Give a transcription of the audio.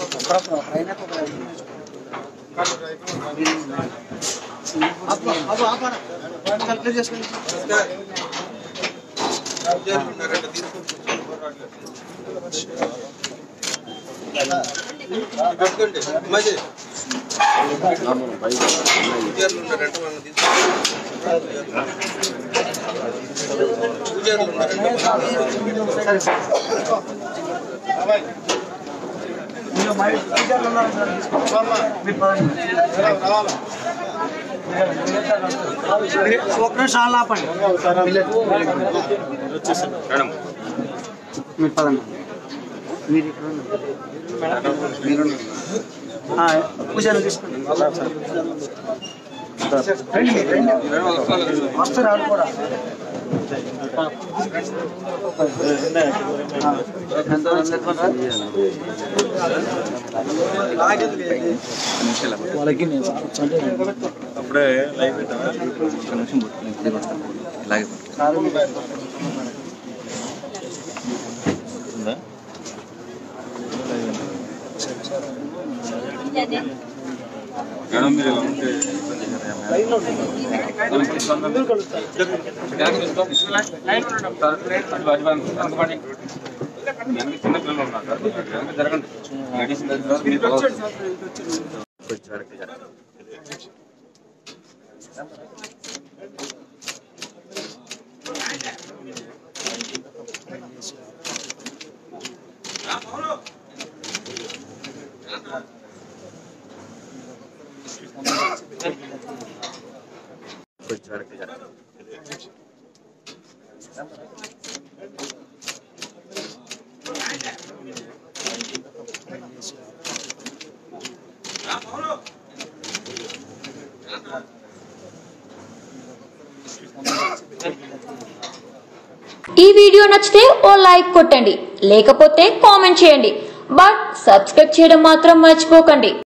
పెట్టుకోండి మధ్య పూజారులు ఉన్నారంటే వాళ్ళని తీసుకోండి పూజారులు ఉన్నారంటే ఒక నిమిషం ఆల్ ఆపండి మీరు పదండి మీరు ఇక్కడ ఉండండి. మీరు ఉండండి. ఆ, పూజలు తీసుకోండి రండి మీరు, రండి. వస్తారు వాళ్ళు కూడా ఆ, ఎంత మంది ఎక్కువరా? వాళ్ళకి నేను అప్పుడే లైవ్ పెట్టావా ఒక నిమిషం పట్టు, నేను కిందకి వస్తాను. ఇలాగే పట్టు. కాదు ఉందా? మేడం మీరు ఇలా ఉంటే ఇబ్బంది కదా మేడం. చిన్నపిల్లలు ఉన్నారు సార్ వెనక్కి జరగండి లేడీస్ మీరు కొంచెం వెనక్కి జరగండి. కొంచెం వెనక్కి జరగండి. ఈ వీడియో నచ్చితే ఓ లైక్ కొట్టండి లేకపోతే కామెంట్ చేయండి బట్ సబ్స్క్రైబ్ చేయడం మాత్రం మర్చిపోకండి